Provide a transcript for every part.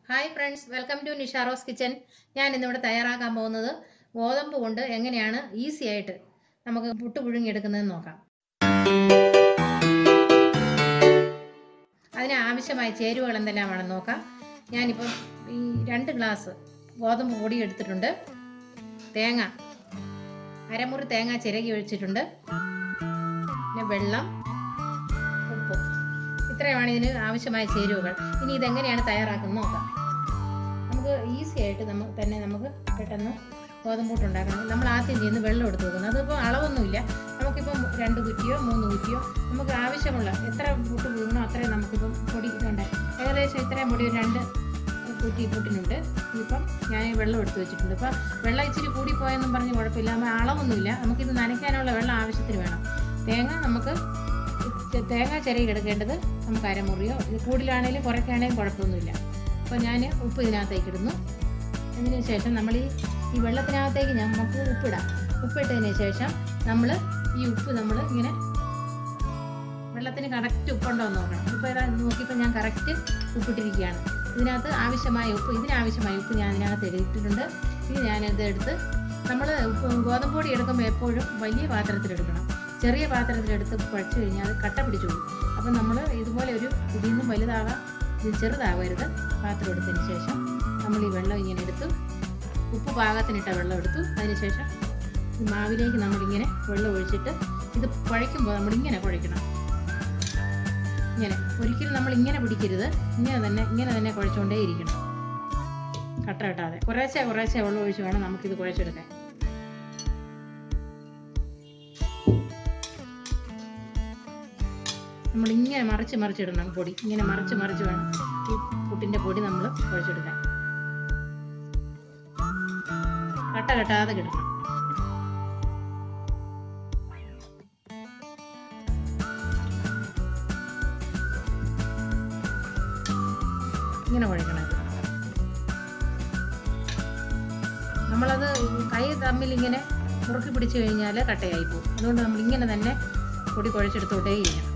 Hi friends welcome to Nisharose kitchen ഞാൻ ഇന്നിവിടെ തയ്യാറാക്കാൻ പോകുന്നത് ഗോതമ്പ് കൊണ്ട് എങ്ങനെയാണ് ഈസി ആയിട്ട് നമുക്ക് പുട്ട് പുഴുങ്ങിയെടുക്കുന്നതെന്ന് നോക്കാം അതിന് ആവശ്യമായ ചേരുവകൾ എന്തെല്ലാമാണെന്ന് നോക്കാം ഞാനിപ്പം ഈ രണ്ട് ഗ്ലാസ് ഗോതമ്പ് പൊടി എടുത്തിട്ടുണ്ട് തേങ്ങ അരമുറി തേങ്ങ ചിരകി ഒഴിച്ചിട്ടുണ്ട് പിന്നെ വെള്ളം ഉപ്പ് ഇത്രയുമാണ് ഇതിന് ആവശ്യമായ ചേരുവകൾ ഇനി ഇതെങ്ങനെയാണ് തയ്യാറാക്കുന്നത് നോക്കാം നമുക്ക് ഈസി ആയിട്ട് നമുക്ക് തന്നെ നമുക്ക് പെട്ടെന്ന് ഗോതമ്പൂട്ട് ഉണ്ടാക്കണം നമ്മൾ ആദ്യം ചെയ്യുന്ന വെള്ളം എടുത്ത് വെക്കുന്നത് അതിപ്പോൾ അളവൊന്നുമില്ല നമുക്കിപ്പം രണ്ട് കുറ്റിയോ മൂന്ന് കുറ്റിയോ നമുക്ക് ആവശ്യമുള്ള എത്ര പുട്ട് വീണോ അത്രയും നമുക്കിപ്പം പൊടി ഇതുണ്ട് ഏകദേശം ഇത്രയും പൊടി ഒരു രണ്ട് കുറ്റി പുട്ടിനുണ്ട് ഇപ്പം ഞാൻ വെള്ളം എടുത്ത് വെച്ചിട്ടുണ്ട് ഇപ്പം വെള്ളം ഇച്ചിരി കൂടിപ്പോയെന്നും പറഞ്ഞ് കുഴപ്പമില്ല നമ്മൾ അളവൊന്നുമില്ല നമുക്കിത് നനയ്ക്കാനുള്ള വെള്ളം ആവശ്യത്തിന് വേണം തേങ്ങ നമുക്ക് തേങ്ങ ചിരകി എടുക്കേണ്ടത് നമുക്ക് അരമുറിയോ ഇത് കൂടുതലാണെങ്കിലും കുറയ്ക്കുകയാണെങ്കിലും കുഴപ്പമൊന്നുമില്ല അപ്പോൾ ഞാൻ ഉപ്പ് ഇതിനകത്തേക്ക് ഇടുന്നു അതിന് ശേഷം നമ്മൾ ഈ ഈ വെള്ളത്തിനകത്തേക്ക് നമുക്ക് ഉപ്പിടാം ഉപ്പിട്ടതിന് ശേഷം നമ്മൾ ഈ ഉപ്പ് നമ്മൾ ഇങ്ങനെ വെള്ളത്തിന് കറക്റ്റ് ഉപ്പുണ്ടോ എന്ന് നോക്കണം ഇപ്പോൾ ഏതാ നോക്കിയപ്പോൾ ഞാൻ കറക്റ്റ് ഉപ്പിട്ടിരിക്കുകയാണ് ഇതിനകത്ത് ആവശ്യമായ ഉപ്പ് ഇതിനാവശ്യമായ ഉപ്പ് ഞാൻ ഇതിനകത്ത് എഴുതിയിട്ടുണ്ട് ഇനി ഞാനിത് എടുത്ത് നമ്മൾ ഗോതമ്പ് പൊടി എടുക്കുമ്പോൾ എപ്പോഴും വലിയ പാത്രത്തിലെടുക്കണം ചെറിയ പാത്രത്തിലെടുത്ത് കുഴച്ച് കഴിഞ്ഞാൽ അത് കട്ട പിടിച്ചു പോകും അപ്പം നമ്മൾ ഇതുപോലെ ഒരു ഇതിൽ നിന്നും വലുതാകാം ഇത് ചെറുതാകരുത് പാത്രം എടുത്തതിന് ശേഷം നമ്മൾ ഈ വെള്ളം ഇങ്ങനെ എടുത്തു ഉപ്പ് പാകത്തിനിട്ട വെള്ളം എടുത്തു അതിനുശേഷം ഈ മാവിലേക്ക് നമ്മളിങ്ങനെ വെള്ളം ഒഴിച്ചിട്ട് ഇത് കുഴയ്ക്കുമ്പോൾ നമ്മളിങ്ങനെ കുഴയ്ക്കണം ഇങ്ങനെ ഒരിക്കലും നമ്മൾ ഇങ്ങനെ പിടിക്കരുത് ഇങ്ങനെ തന്നെ ഇങ്ങനെ തന്നെ കുഴച്ചുകൊണ്ടേ ഇരിക്കണം കട്ട കെട്ടാതെ കുറേശ്ശെ കുറേശ്ശെ വെള്ളം ഒഴിച്ച് വേണം നമുക്കിത് കുഴച്ചെടുക്കാൻ നമ്മൾ ഇങ്ങനെ മറിച്ച് മറിച്ചിടണം പൊടി ഇങ്ങനെ മറിച്ച് മറിച്ച് വേണം ഈ പുട്ടിന്റെ പൊടി നമ്മൾ കുഴച്ചെടുക്കാൻ കട്ട കെട്ടാതെ കിടണം ഇങ്ങനെ കുഴക്കണം ഇത്. നമ്മളത് കൈ തമ്മിൽ ഇങ്ങനെ മുറുക്കി പിടിച്ചു കഴിഞ്ഞാൽ കട്ടയായി പോകും അതുകൊണ്ട് നമ്മൾ ഇങ്ങനെ തന്നെ പൊടി കുഴച്ചെടുത്തോട്ടേ ചെയ്യണം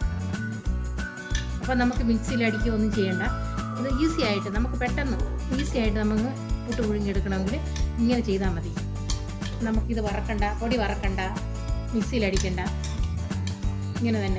അപ്പം നമുക്ക് മിക്സിയിൽ അടിക്കുക ഒന്നും ചെയ്യണ്ട ഇത് ഈസി ആയിട്ട് നമുക്ക് പെട്ടെന്ന് ഈസി ആയിട്ട് നമുക്ക് പുട്ട് പുഴുങ്ങിയെടുക്കണമെങ്കിൽ ഇങ്ങനെ ചെയ്താൽ മതി നമുക്കിത് വറക്കണ്ട പൊടി വറക്കണ്ട മിക്സിയിൽ അടിക്കണ്ട ഇങ്ങനെ തന്നെ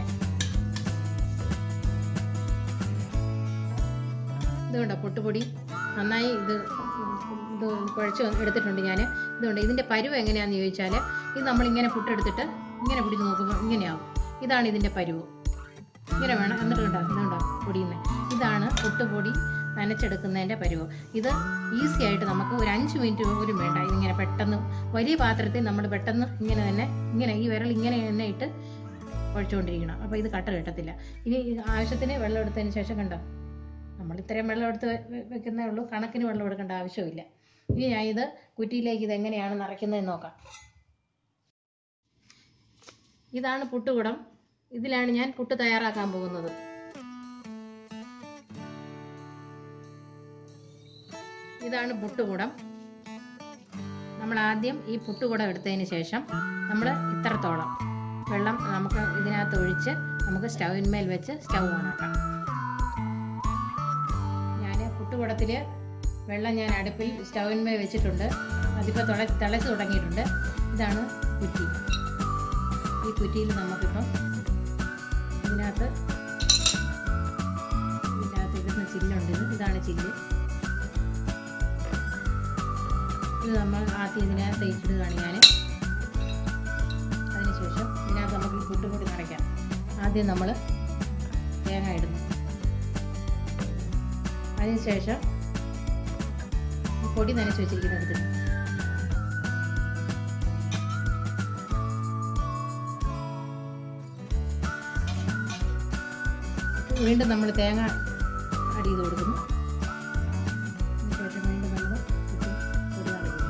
ഇതുകൊണ്ടോ പൊട്ടുപൊടി നന്നായി ഇത് ഇത് കുഴച്ച് എടുത്തിട്ടുണ്ട് ഞാൻ ഇതുകൊണ്ട് ഇതിൻ്റെ പരുവ് എങ്ങനെയാണെന്ന് ചോദിച്ചാൽ ഇത് നമ്മളിങ്ങനെ പുട്ടെടുത്തിട്ട് ഇങ്ങനെ പിടിച്ച് നോക്കുമ്പോൾ ഇങ്ങനെയാവും ഇതാണ് ഇതിൻ്റെ പരുവ് ഇങ്ങനെ വേണം എന്നിട്ട് കണ്ടോ ഇതുണ്ടോ പൊടിയുന്നത് ഇതാണ് പുട്ടുപൊടി നനച്ചെടുക്കുന്നതിൻ്റെ പരുവ് ഇത് ഈസി ആയിട്ട് നമുക്ക് ഒരു അഞ്ച് മിനിറ്റ് പോലും വേണ്ട ഇതിങ്ങനെ പെട്ടെന്ന് വലിയ പാത്രത്തിൽ നമ്മൾ പെട്ടെന്ന് ഇങ്ങനെ തന്നെ ഇങ്ങനെ ഈ വിരൽ ഇങ്ങനെ തന്നെ ഇട്ട് കുഴച്ചുകൊണ്ടിരിക്കണം അപ്പോൾ ഇത് കട്ട കിട്ടത്തില്ല ഇനി ആവശ്യത്തിന് വെള്ളം എടുത്തതിന് ശേഷം കണ്ടോ നമ്മൾ ഇത്രയും വെള്ളം എടുത്ത് വെക്കുന്നേ ഉള്ളൂ കണക്കിന് വെള്ളം എടുക്കേണ്ട ആവശ്യമില്ല ഇനി ഞാൻ ഇത് കുറ്റിയിലേക്ക് ഇത് എങ്ങനെയാണ് നിറയ്ക്കുന്നതെന്ന് നോക്കാം ഇതാണ് പുട്ടുകുടം ഇതിലാണ് ഞാൻ പുട്ട് തയ്യാറാക്കാൻ പോകുന്നത് ഇതാണ് പുട്ടുകുടം നമ്മൾ ആദ്യം ഈ പുട്ടുകുടം എടുത്തതിന് ശേഷം നമ്മൾ ഇത്രത്തോളം വെള്ളം നമുക്ക് ഇതിനകത്ത് ഒഴിച്ച് നമുക്ക് സ്റ്റൗവിന്മേൽ വെച്ച് സ്റ്റൗ ഓണാക്കാം ഞാൻ പുട്ടുകുടത്തിൽ വെള്ളം ഞാൻ അടുപ്പിൽ സ്റ്റൗവിന്മേൽ വെച്ചിട്ടുണ്ട് അതിപ്പോൾ തുള തിളച്ച് തുടങ്ങിയിട്ടുണ്ട് ഇതാണ് കുറ്റി ഈ കുറ്റിയിൽ നമുക്കിപ്പം ഇതിനകത്ത് ഇതിനകത്ത് ഇടുന്ന ചില്ലുണ്ട് ഇത് ഇതാണ് ചില്ല് ഇത് നമ്മൾ ആദ്യം ഇതിനകത്ത് ഇട്ടിടുകയാണ് ഞാൻ അതിനുശേഷം ഇതിനകത്ത് നമുക്ക് ഈ പുട്ടുപൊടി നിറയ്ക്കാം ആദ്യം നമ്മൾ തേങ്ങ ഇടുന്നു അതിനുശേഷം ഈ പൊടി നനച്ച് വെച്ചിരിക്കുന്ന എടുത്തിട്ട് വീണ്ടും നമ്മൾ തേങ്ങ ആഡ് ചെയ്ത് കൊടുക്കുന്നു അതിനുശേഷം വീണ്ടും നമ്മൾ പൊടി നിറയ്ക്കുന്നു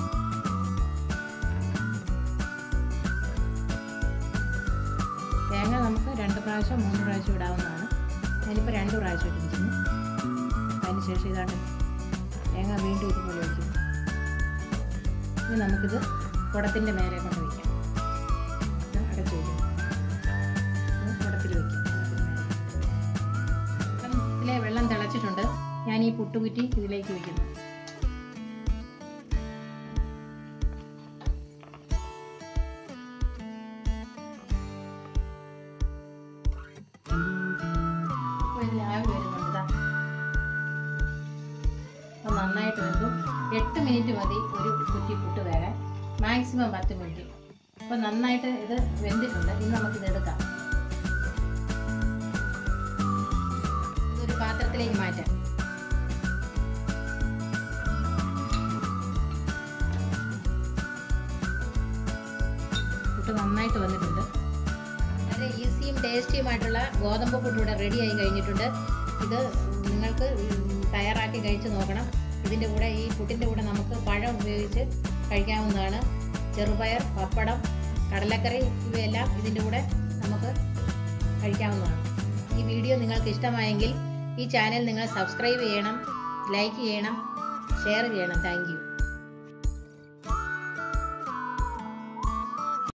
തേങ്ങ നമുക്ക് രണ്ട് പ്രാവശ്യം മൂന്ന് പ്രാവശ്യം ഇടാവുന്നതാണ് ഞാനിപ്പോൾ രണ്ട് പ്രാവശ്യം ഇട്ടിരിക്കുന്നു അതിനുശേഷം ഇതാണ് തേങ്ങ വീണ്ടും ഇതുപോലെ വയ്ക്കും ഇനി നമുക്കിത് കുടത്തിൻ്റെ മേലെ കൊണ്ട് വയ്ക്കാം ഇത് അടച്ചു വയ്ക്കും കുടത്തിൽ വയ്ക്കാം കുടത്തിന് മേലെ. ഇപ്പം ഇതിലെ വെള്ളം തിളച്ചിട്ടുണ്ട് ഞാൻ ഈ പുട്ടുകുറ്റി ഇതിലേക്ക് വെക്കുന്നത് അപ്പോൾ ഇതിൽ ആവി വരുന്നുണ്ട് ദാ. അപ്പോൾ നന്നായിട്ട് വെന്തു എട്ട് മിനിറ്റ് മതി ഒരു കുറ്റി പുട്ട് വേകാൻ മാക്സിമം പത്ത് മിനിറ്റ് അപ്പോൾ നന്നായിട്ട് ഇത് വെന്തിട്ടുണ്ട് ഇനി നമുക്കിത് എടുക്കാം ഇതൊരു പാത്രത്തിലേക്ക് മാറ്റാം പുട്ട് നന്നായിട്ട് വന്നിട്ടുണ്ട് വളരെ ഈസിയും ടേസ്റ്റിയുമായിട്ടുള്ള ഗോതമ്പ് പുട്ട് ഇവിടെ റെഡി ആയി കഴിഞ്ഞിട്ടുണ്ട് ഇത് നിങ്ങൾക്ക് തയ്യാറാക്കി കഴിച്ച് നോക്കണം ഇതിൻ്റെ കൂടെ ഈ പുട്ടിൻ്റെ കൂടെ നമുക്ക് പഴം ഉപയോഗിച്ച് കഴിക്കാവുന്നതാണ് ചെറുപയർ പപ്പടം കടലക്കറി ഇവയെല്ലാം ഇതിൻ്റെ കൂടെ നമുക്ക് കഴിക്കാവുന്നതാണ് ഈ വീഡിയോ നിങ്ങൾക്ക് ഇഷ്ടമായെങ്കിൽ ഈ ചാനൽ നിങ്ങൾ സബ്സ്ക്രൈബ് ചെയ്യണം ലൈക്ക് ചെയ്യണം ഷെയർ ചെയ്യണം താങ്ക്